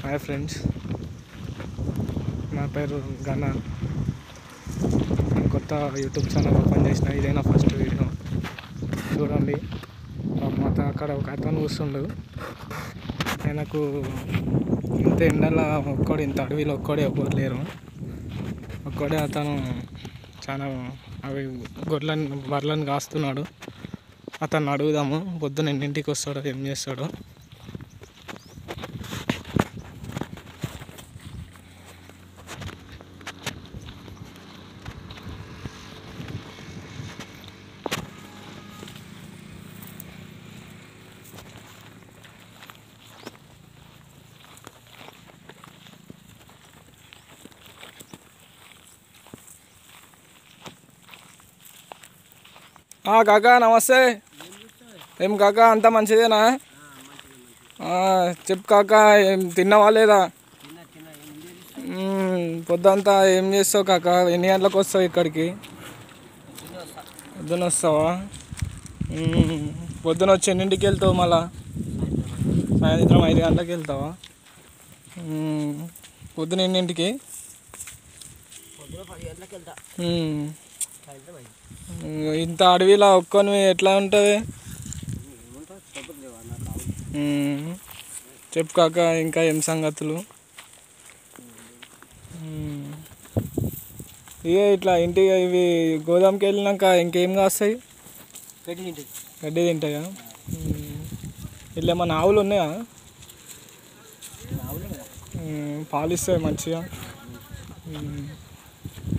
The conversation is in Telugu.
హాయ్ ఫ్రెండ్స్ నా పేరు గణ నేను కొత్త యూట్యూబ్ ఛానల్ ఓపెన్ చేసిన ఇదే నా ఫస్ట్ వీడియో చూడండి మాత అక్కడ ఒక అతను కూర్చుండు ఆయనకు ఇంత ఎండలో ఒక్కడు ఇంత అడవిలో ఒక్కడే ఎవ్వరు లేరు ఒక్కడే అతను చాలా అవి గొడ్లను బర్రెలను కాస్తున్నాడు అతన్ని అడుగుదాము పొద్దున్న ఎన్నింటికి వస్తాడో ఏం చేస్తాడో ఆ, కాకా నమస్తే ఏం కాకా అంతా మంచిదేనా ఆ, చెప్పు కాకా ఏం తిన్నావా లేదా మ్మ్, పొద్దంతా ఏం చేస్తావు కాకా ఎన్ని గంటలకు వస్తావు ఇక్కడికి పొద్దున వస్తావా మ్మ్, పొద్దున వచ్చి ఎన్నింటికి వెళ్తావు మళ్ళా సాయంత్రం ఐదు గంటలకు వెళ్తావా మ్మ్, పొద్దున ఎన్నింటికి పొద్దున పది గంటలకు వెళ్తా మ్మ్. సాయంత్రం ఐదు మ్మ్, ఇంత అడవిలో ఒక్కొని ఎట్లా ఉంటుంది ఏముంటుంది చెప్పదు లేవా నాకు కావాలి మ్మ్. చెప్పు కాక ఇంకా ఏం సంగతులు మ్మ్. ఇక ఇట్లా ఇంటికి ఇవి గోదాంకి వెళ్ళినాక ఇంకేం కాస్తాయి పెట్టి తింటుంది గడ్డి తింటాయా మ్మ్. ఇట్లా ఏమన్నా ఆవులు ఉన్నాయా ఆవులే కదా మ్మ్. పాలు ఇస్తాయి మంచిగా మ్మ్.